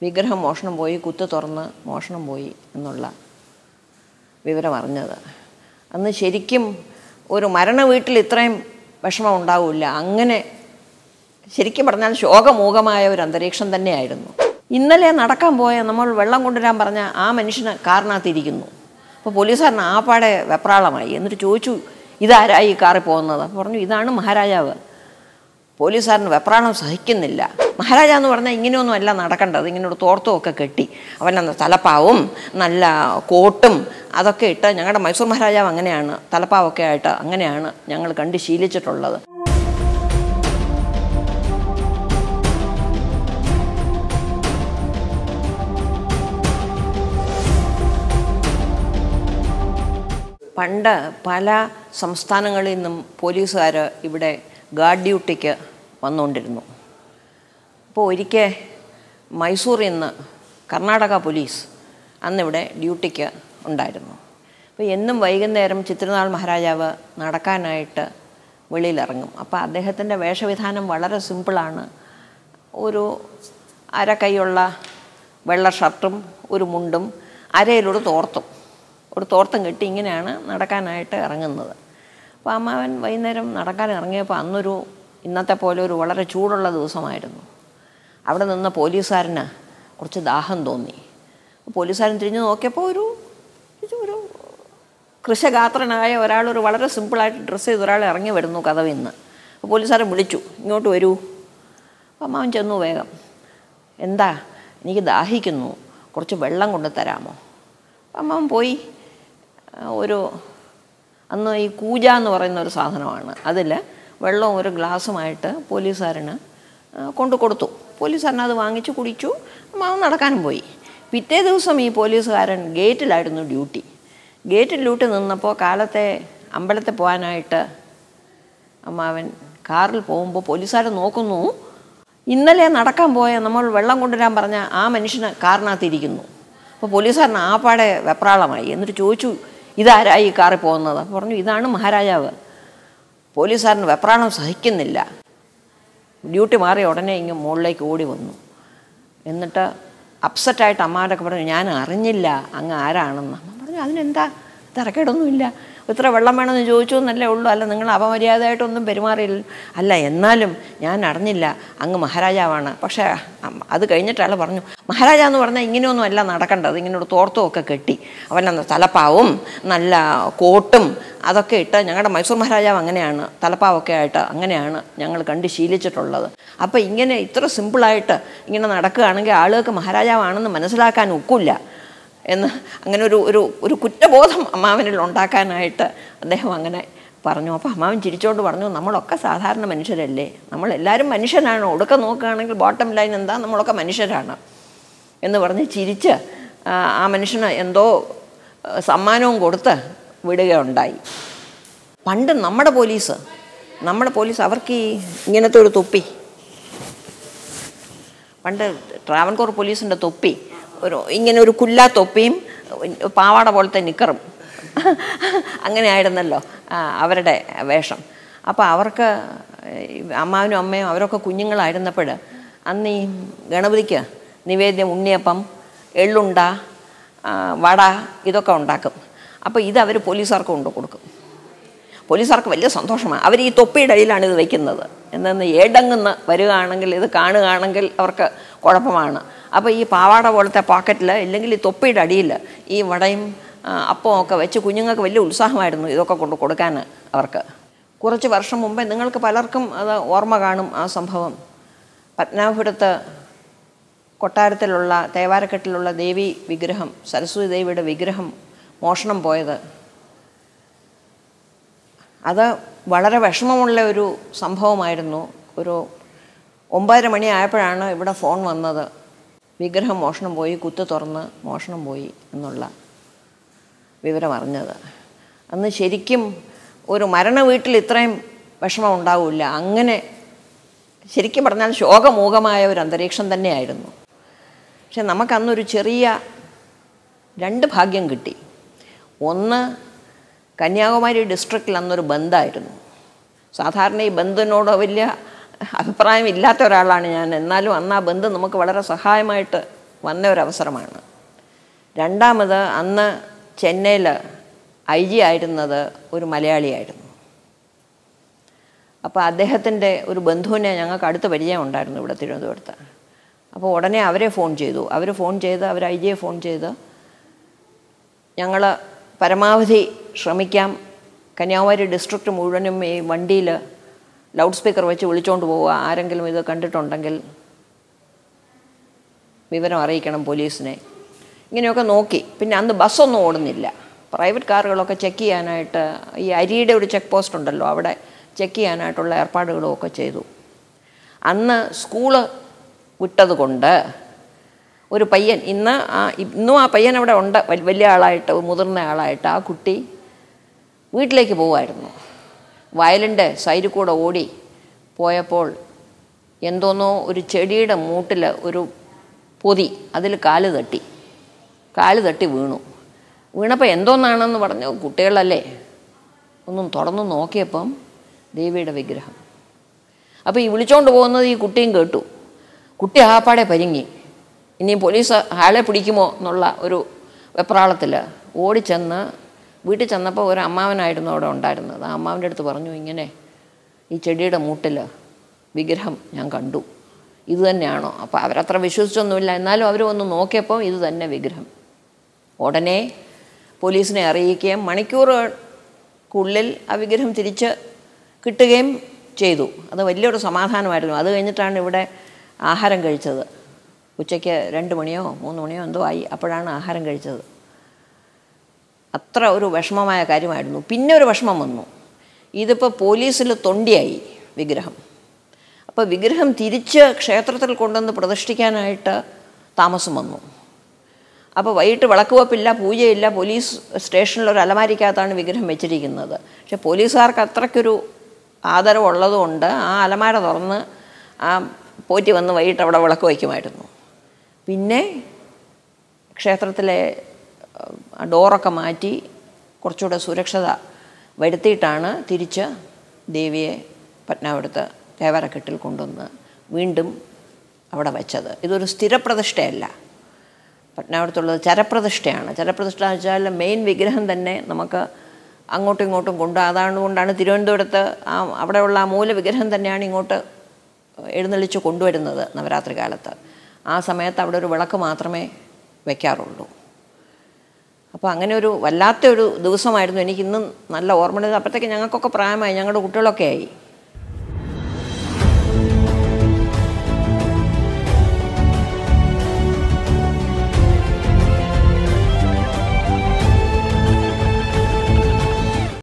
വിഗ്രഹം മോഷണം പോയി കുത്ത് തുറന്ന് മോഷണം പോയി എന്നുള്ള വിവരം അറിഞ്ഞത് അന്ന് ശരിക്കും ഒരു മരണ വീട്ടിൽ ഇത്രയും വിഷമം ഉണ്ടാവില്ല അങ്ങനെ ശരിക്കും പറഞ്ഞാൽ ശോകമൂകമായ ഒരു അന്തരീക്ഷം തന്നെയായിരുന്നു ഇന്നലെ നടക്കാൻ പോയ നമ്മൾ വെള്ളം കൊണ്ടുവരാൻ പറഞ്ഞ ആ മനുഷ്യന് കാറിനകത്തിരിക്കുന്നു അപ്പോൾ പോലീസുകാരൻ ആപ്പാടെ വെപ്രാളമായി എന്നിട്ട് ചോദിച്ചു ഇതാരായി ഈ കാറിൽ പോകുന്നത് അപ്പോൾ പറഞ്ഞു ഇതാണ് മഹാരാജാവ് പോലീസുകാരന് വെപ്രാളം സഹിക്കുന്നില്ല മഹാരാജ എന്ന് പറഞ്ഞാൽ ഇങ്ങനെയൊന്നും അല്ല നടക്കേണ്ടത് ഇങ്ങനെ ഒരു തോർത്തും ഒക്കെ കെട്ടി അവൻ തലപ്പാവും നല്ല കോട്ടും അതൊക്കെ ഇട്ട് ഞങ്ങളുടെ മൈസൂർ മഹാരാജാവ് അങ്ങനെയാണ് തലപ്പാവൊക്കെ ആയിട്ട് അങ്ങനെയാണ് ഞങ്ങൾ കണ്ട് ശീലിച്ചിട്ടുള്ളത് പണ്ട് പല സംസ്ഥാനങ്ങളിൽ നിന്നും പോലീസുകാർ ഇവിടെ ഗാർഡ് ഡ്യൂട്ടിക്ക് വന്നുകൊണ്ടിരുന്നു അപ്പോൾ ഒരിക്കൽ മൈസൂരിൽ നിന്ന് കർണാടക പോലീസ് അന്നിവിടെ ഡ്യൂട്ടിക്ക് ഉണ്ടായിരുന്നു അപ്പോൾ എന്നും വൈകുന്നേരം ചിത്രനാൾ മഹാരാജാവ് നടക്കാനായിട്ട് വെളിയിലിറങ്ങും അപ്പോൾ അദ്ദേഹത്തിൻ്റെ വേഷവിധാനം വളരെ സിമ്പിളാണ് ഒരു അര കൈയുള്ള വെള്ള ഷർട്ടും ഒരു മുണ്ടും അരയിലൊരു തോർത്തും ഒരു തോർത്തും കെട്ടി ഇങ്ങനെയാണ് നടക്കാനായിട്ട് ഇറങ്ങുന്നത് അപ്പോൾ അമ്മാവൻ വൈകുന്നേരം നടക്കാൻ ഇറങ്ങിയപ്പോൾ അന്നൊരു ഇന്നത്തെ പോലെ ഒരു വളരെ ചൂടുള്ള ദിവസമായിരുന്നു അവിടെ നിന്ന് പോലീസുകാരന് കുറച്ച് ദാഹം തോന്നി പോലീസുകാരൻ തിരിഞ്ഞു നോക്കിയപ്പോൾ ഒരു ഒരു കൃഷഗാത്രനായ ഒരാൾ ഒരു വളരെ സിമ്പിളായിട്ട് ഡ്രസ്സ് ചെയ്ത് ഒരാൾ ഇറങ്ങി വരുന്നു കഥവിൽ നിന്ന് അപ്പോൾ പോലീസുകാരൻ വിളിച്ചു ഇങ്ങോട്ട് വരൂ അപ്പോൾ അമ്മാവൻ ചെന്നു വേഗം എന്താ എനിക്ക് ദാഹിക്കുന്നു കുറച്ച് വെള്ളം കൊണ്ട് തരാമോ അപ്പം അമ്മാവൻ പോയി ഒരു അന്ന് ഈ കൂജ എന്ന് പറയുന്ന ഒരു സാധനമാണ് അതിൽ വെള്ളവും ഒരു ഗ്ലാസ്സുമായിട്ട് പോലീസുകാരന് കൊണ്ടു കൊടുത്തു പോലീസുകാരൻ അത് വാങ്ങിച്ച് കുടിച്ചു അമ്മാവൻ നടക്കാനും പോയി പിറ്റേ ദിവസം ഈ പോലീസുകാരൻ ഗേറ്റിലായിരുന്നു ഡ്യൂട്ടി ഗേറ്റിൽ ഡ്യൂട്ടി നിന്നപ്പോൾ കാലത്തെ അമ്പലത്തിൽ പോകാനായിട്ട് അമ്മാവൻ കാറിൽ പോകുമ്പോൾ പോലീസുകാരൻ നോക്കുന്നു ഇന്നലെ നടക്കാൻ പോയ നമ്മൾ വെള്ളം കൊണ്ടുവരാൻ പറഞ്ഞ ആ മനുഷ്യന് കാറിനകത്തിരിക്കുന്നു അപ്പോൾ പോലീസുകാരൻ ആപ്പാടെ വെപ്രാളമായി എന്നിട്ട് ചോദിച്ചു ഇതാരായി ഈ കാറിൽ പോകുന്നത് അപ്പോൾ പറഞ്ഞു ഇതാണ് മഹാരാജാവ് പോലീസുകാരന് വെപ്രാളം സഹിക്കുന്നില്ല ഡ്യൂട്ടി മാറിയ ഉടനെ ഇങ്ങ് മുകളിലേക്ക് ഓടി വന്നു എന്നിട്ട് അപ്സെറ്റായിട്ട് അമ്മാവൻ്റെ പറഞ്ഞു ഞാൻ അറിഞ്ഞില്ല അങ്ങ് ആരാണെന്ന് അമ്മ പറഞ്ഞു അതിനെന്താ തിരക്കേടൊന്നുമില്ല ഇത്ര വെള്ളം വേണമെന്ന് ചോദിച്ചു എന്നല്ലേ ഉള്ളൂ അല്ല നിങ്ങൾ അപമര്യാദയായിട്ടൊന്നും പെരുമാറിയില്ല അല്ല എന്നാലും ഞാൻ അറിഞ്ഞില്ല അങ്ങ് മഹാരാജാവാണ് പക്ഷേ അത് കഴിഞ്ഞിട്ട് അയാൾ പറഞ്ഞു മഹാരാജ എന്ന് പറഞ്ഞാൽ ഇങ്ങനെയൊന്നും അല്ല നടക്കേണ്ടത് ഇങ്ങനെ ഒരു തോർത്തും ഒക്കെ കെട്ടി അവൻ തലപ്പാവും നല്ല കോട്ടും അതൊക്കെ ഇട്ട് ഞങ്ങളുടെ മൈസൂർ മഹാരാജാവ് അങ്ങനെയാണ് തലപ്പാവൊക്കെ ആയിട്ട് അങ്ങനെയാണ് ഞങ്ങൾ കണ്ട് ശീലിച്ചിട്ടുള്ളത് അപ്പോൾ ഇങ്ങനെ ഇത്ര സിമ്പിളായിട്ട് ഇങ്ങനെ നടക്കുകയാണെങ്കിൽ ആളുകൾക്ക് മഹാരാജാവാണെന്ന് മനസ്സിലാക്കാൻ ഒക്കില്ല എന്ന് അങ്ങനെ ഒരു ഒരു ഒരു കുറ്റബോധം അമ്മാവനിൽ ഉണ്ടാക്കാനായിട്ട് അദ്ദേഹം അങ്ങനെ പറഞ്ഞു അപ്പോൾ അമ്മാവൻ ചിരിച്ചോണ്ട് പറഞ്ഞു നമ്മളൊക്കെ സാധാരണ മനുഷ്യരല്ലേ നമ്മളെല്ലാവരും മനുഷ്യനാണ് ഒടുക്ക നോക്കുകയാണെങ്കിൽ ബോട്ടം ലൈൻ എന്താ നമ്മളൊക്കെ മനുഷ്യരാണ് എന്ന് പറഞ്ഞ് ചിരിച്ച് ആ മനുഷ്യന് എന്തോ സമ്മാനവും കൊടുത്ത് വിടുകയുണ്ടായി പണ്ട് നമ്മുടെ പോലീസ് നമ്മുടെ പോലീസ് അവർക്ക് ഈ ഇങ്ങനത്തെ ഒരു തൊപ്പി പണ്ട് ട്രാവൻകൂർ പോലീസിൻ്റെ തൊപ്പി ഒരു ഇങ്ങനെ ഒരു കുല്ലാ തൊപ്പിയും പാവാട പോലത്തെ നിക്കറും അങ്ങനെ ആയിരുന്നല്ലോ അവരുടെ വേഷം അപ്പോൾ അവർക്ക് അമ്മാവനും അമ്മയും അവരൊക്കെ കുഞ്ഞുങ്ങളായിരുന്നപ്പോൾ അന്ന് ഈ ഗണപതിക്ക് നിവേദ്യം ഉണ്ണിയപ്പം എള്ളുണ്ട വട ഇതൊക്കെ ഉണ്ടാക്കും അപ്പോൾ ഇത് അവർ പോലീസുകാർക്ക് കൊണ്ടു കൊടുക്കും പോലീസുകാർക്ക് വലിയ സന്തോഷമാണ് അവർ ഈ തൊപ്പിയുടെ അടിയിലാണ് ഇത് വയ്ക്കുന്നത് എന്തെന്ന് ഏടങ്ങുന്ന വരികയാണെങ്കിൽ ഇത് കാണുകയാണെങ്കിൽ അവർക്ക് കുഴപ്പമാണ് അപ്പോൾ ഈ പാവാട പോലത്തെ പോക്കറ്റിൽ ഇല്ലെങ്കിൽ ഈ തൊപ്പിയുടെ അടിയിൽ ഈ വടയും അപ്പവും ഒക്കെ വെച്ച് കുഞ്ഞുങ്ങൾക്ക് വലിയ ഉത്സാഹമായിരുന്നു ഇതൊക്കെ കൊണ്ട് കൊടുക്കാൻ അവർക്ക് കുറച്ച് വർഷം മുമ്പേ നിങ്ങൾക്ക് പലർക്കും അത് ഓർമ്മ കാണും ആ സംഭവം പത്മനാഭപുരത്ത് കൊട്ടാരത്തിലുള്ള തേവാരക്കെട്ടിലുള്ള ദേവി വിഗ്രഹം സരസ്വതി ദേവിയുടെ വിഗ്രഹം മോഷണം പോയത് അത് വളരെ വിഷമമുള്ള ഒരു സംഭവമായിരുന്നു ഒരു ഒമ്പതര മണി ആയപ്പോഴാണ് ഇവിടെ ഫോൺ വന്നത് വിഗ്രഹം മോഷണം പോയി കുത്ത് തുറന്ന് മോഷണം പോയി എന്നുള്ള വിവരം അറിഞ്ഞത് അന്ന് ശരിക്കും ഒരു മരണ വീട്ടിൽ ഇത്രയും വിഷമം ഉണ്ടാവില്ല അങ്ങനെ ശരിക്കും പറഞ്ഞാൽ ശോകമൂകമായ ഒരു അന്തരീക്ഷം തന്നെയായിരുന്നു പക്ഷെ നമുക്കന്നൊരു ചെറിയ രണ്ട് ഭാഗ്യം കിട്ടി ഒന്ന് കന്യാകുമാരി ഡിസ്ട്രിക്റ്റിൽ അന്നൊരു ബന്ധായിരുന്നു സാധാരണ ഈ ബന്ധിനോട് വലിയ അഭിപ്രായം ഇല്ലാത്ത ഒരാളാണ് ഞാൻ എന്നാലും അന്ന് ആ ബന്ധം നമുക്ക് വളരെ സഹായമായിട്ട് വന്ന ഒരവസരമാണ് രണ്ടാമത് അന്ന് ചെന്നൈയിൽ ഐ ജി ആയിരുന്നത് ഒരു മലയാളിയായിരുന്നു അപ്പോൾ അദ്ദേഹത്തിൻ്റെ ഒരു ബന്ധുവിനെ ഞങ്ങൾക്ക് അടുത്ത പരിചയം ഉണ്ടായിരുന്നു ഇവിടെ തിരുവനന്തപുരത്ത് അപ്പോൾ ഉടനെ അവരെ ഫോൺ ചെയ്തു അവർ ഫോൺ ചെയ്ത് അവർ ഐ ജിയെ ഫോൺ ചെയ്ത് ഞങ്ങൾ പരമാവധി ശ്രമിക്കാം കന്യാകുമാരി ഡിസ്ട്രിക്റ്റ് മുഴുവനും ഈ വണ്ടിയിൽ ലൗഡ് സ്പീക്കർ വെച്ച് വിളിച്ചുകൊണ്ട് പോവുക ആരെങ്കിലും ഇത് കണ്ടിട്ടുണ്ടെങ്കിൽ വിവരം അറിയിക്കണം പോലീസിനെ ഇങ്ങനെയൊക്കെ നോക്കി പിന്നെ അന്ന് ബസ്സൊന്നും ഓടുന്നില്ല പ്രൈവറ്റ് കാറുകളൊക്കെ ചെക്ക് ചെയ്യാനായിട്ട് ഈ അരിയുടെ ഒരു ചെക്ക് പോസ്റ്റ് ഉണ്ടല്ലോ അവിടെ ചെക്ക് ചെയ്യാനായിട്ടുള്ള ഏർപ്പാടുകളും ഒക്കെ ചെയ്തു അന്ന് സ്കൂള് വിട്ടതുകൊണ്ട് ഒരു പയ്യൻ ഇന്ന് ആ ഇന്നും ആ പയ്യൻ അവിടെ ഉണ്ട് വൽ- വലിയ ആളായിട്ട് മുതിർന്ന ആളായിട്ട് ആ കുട്ടി വീട്ടിലേക്ക് പോവായിരുന്നു വയലിൻ്റെ സൈഡിൽ കൂടെ ഓടി പോയപ്പോൾ എന്തോന്നോ ഒരു ചെടിയുടെ മൂട്ടിൽ ഒരു പൊതി അതിൽ കാല് തട്ടി കാല് തട്ടി വീണു വീണപ്പോൾ എന്തോന്നാണെന്ന് പറഞ്ഞു കുട്ടികളല്ലേ ഒന്നും തുറന്നു നോക്കിയപ്പം ദേവിയുടെ വിഗ്രഹം അപ്പോൾ ഈ വിളിച്ചോണ്ട് പോകുന്നത് ഈ കുട്ടിയും കേട്ടു കുട്ടി ആപ്പാടെ പരിങ്ങി ഇനി പോലീസ് ആളെ പിടിക്കുമോ എന്നുള്ള ഒരു വെപ്രാളത്തിൽ ഓടിച്ചെന്ന് വീട്ടിൽ ചെന്നപ്പോൾ ഒരു അമ്മാവനായിരുന്നു അവിടെ ഉണ്ടായിരുന്നത് ആ അമ്മാവൻ്റെ അടുത്ത് പറഞ്ഞു ഇങ്ങനെ ഈ ചെടിയുടെ മൂട്ടിൽ വിഗ്രഹം ഞാൻ കണ്ടു ഇത് തന്നെയാണോ അപ്പോൾ അവരത്ര വിശ്വസിച്ചൊന്നുമില്ല എന്നാലും അവർ വന്ന് നോക്കിയപ്പോൾ ഇത് തന്നെ വിഗ്രഹം ഉടനെ പോലീസിനെ അറിയിക്കുകയും മണിക്കൂറുകൾക്കുള്ളിൽ ആ വിഗ്രഹം തിരിച്ച് കിട്ടുകയും ചെയ്തു അത് വലിയൊരു സമാധാനമായിരുന്നു അത് കഴിഞ്ഞിട്ടാണ് ഇവിടെ ആഹാരം കഴിച്ചത് ഉച്ചയ്ക്ക് രണ്ട് മണിയോ മൂന്ന് മണിയോ എന്തോ ആയി അപ്പോഴാണ് ആഹാരം കഴിച്ചത് അത്ര ഒരു വിഷമമായ കാര്യമായിരുന്നു പിന്നെ ഒരു വിഷമം വന്നു ഇതിപ്പോൾ പോലീസിൽ തൊണ്ടിയായി വിഗ്രഹം അപ്പോൾ വിഗ്രഹം തിരിച്ച് ക്ഷേത്രത്തിൽ കൊണ്ടുവന്ന് പ്രതിഷ്ഠിക്കാനായിട്ട് താമസം വന്നു അപ്പോൾ വൈകിട്ട് വിളക്ക് വെപ്പില്ല പൂജയില്ല പോലീസ് സ്റ്റേഷനിൽ ഒരു അലമാരിക്കകത്താണ് വിഗ്രഹം വെച്ചിരിക്കുന്നത് പക്ഷെ പോലീസുകാർക്ക് അത്രയ്ക്കൊരു ആദരവുള്ളതുകൊണ്ട് ആ അലമാര തുറന്ന് ആ പോറ്റി വന്ന് വൈകിട്ട് അവിടെ വിളക്ക് വയ്ക്കുമായിരുന്നു പിന്നെ ക്ഷേത്രത്തിലെ ആ ഡോറൊക്കെ മാറ്റി കുറച്ചുകൂടെ സുരക്ഷത വരുത്തിയിട്ടാണ് തിരിച്ച് ദേവിയെ പത്നാപുരത്ത് തേവരക്കെട്ടിൽ കൊണ്ടുവന്ന് വീണ്ടും അവിടെ വെച്ചത് ഇതൊരു സ്ഥിരപ്രതിഷ്ഠയല്ല പത്നാപുരത്തുള്ളത് ചരപ്രതിഷ്ഠയാണ് ചരപ്രതിഷ്ഠ എന്ന് വെച്ചാൽ മെയിൻ വിഗ്രഹം തന്നെ നമുക്ക് അങ്ങോട്ടും ഇങ്ങോട്ടും കൊണ്ട് അതാണ് കൊണ്ടാണ് തിരുവനന്തപുരത്ത് ആ അവിടെയുള്ള ആ മൂല വിഗ്രഹം തന്നെയാണ് ഇങ്ങോട്ട് എഴുന്നള്ളിച്ച് കൊണ്ടുവരുന്നത് നവരാത്രി കാലത്ത് ആ സമയത്ത് അവിടെ ഒരു വിളക്ക് മാത്രമേ വയ്ക്കാറുള്ളൂ അപ്പോൾ അങ്ങനെ ഒരു വല്ലാത്ത ഒരു ദിവസമായിരുന്നു എനിക്ക് ഇന്നും നല്ല ഓർമ്മ അപ്പോഴത്തേക്ക് ഞങ്ങൾക്കൊക്കെ പ്രായമായി ഞങ്ങളുടെ കുട്ടികളൊക്കെ ആയി